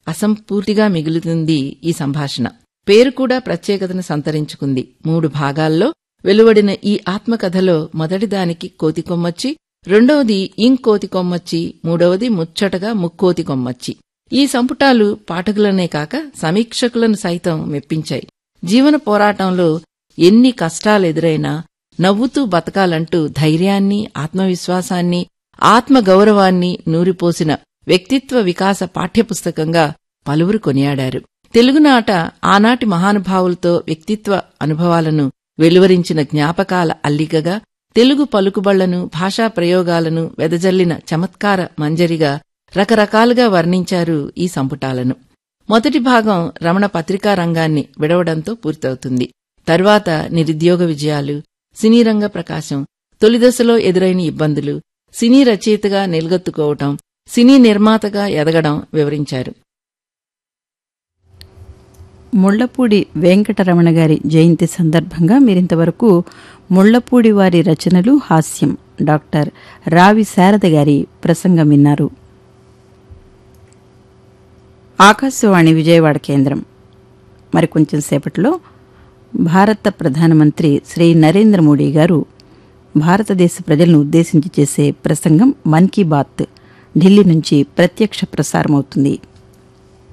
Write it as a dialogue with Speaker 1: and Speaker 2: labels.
Speaker 1: అసంపూర్తిగా మిగులుతుంది ఈ సంభాషణ పేరు కూడా ప్రత్యేకతను సంతరించుకుంది మూడు భాగాల్లో వెలువడిన ఈ ఆత్మకథలో మొదటిదానికి కోతి కొమ్మచ్చి రెండవది ఇంకోతి కొమ్మచ్చి మూడవది ముచ్చటగా ముక్కోతి కొమ్మచ్చి ఈ సంపుటాలు పాఠకులనే కాక సమీక్షకులను సైతం మెప్పించాయి జీవన పోరాటంలో ఎన్ని కష్టాలెదురైనా నవ్వుతూ బతకాలంటూ ధైర్యాన్ని ఆత్మవిశ్వాసాన్ని ఆత్మగౌరవాన్ని నూరిపోసిన వ్యక్తిత్వ వికాస పాఠ్యపుస్తకంగా పలువురు కొనియాడారు తెలుగునాట ఆనాటి మహానుభావులతో వ్యక్తిత్వ అనుభవాలను వెలువరించిన జ్ఞాపకాల అల్లికగా తెలుగు పలుకుబళ్లను భాషా ప్రయోగాలను వెదజల్లిన చమత్కార మంజరిగా రకరకాలుగా వర్ణించారు ఈ సంపుటాలను మొదటి భాగం రమణ పత్రికా రంగాన్ని విడవడంతో పూర్తవుతుంది తర్వాత నిరుద్యోగ విజయాలు సినీ రంగ ప్రకాశం తొలిదశలో ఎదురైన ఇబ్బందులు సినీ రచయితగా నిలగొత్తుకోవటం సినీ నిర్మాతగా ఎదగడం వివరించారు
Speaker 2: ముళ్లపూడి వెంకటరమణ గారి జయంతి సందర్భంగా మీరింతవరకు ముళ్లపూడి వారి రచనలు హాస్యం డాక్టర్ రావి శారద గారి ప్రసంగం విన్నారు ఆకాశవాణి విజయవాడ కేంద్రం మరి కొంచెం సేపట్లో భారత ప్రధానమంత్రి శ్రీ నరేంద్ర మోడీ గారు భారతదేశ ప్రజలను ఉద్దేశించి చేసే ప్రసంగం మన్ కీ బాత్ ఢిల్లీ నుంచి ప్రత్యక్ష ప్రసారమవుతుంది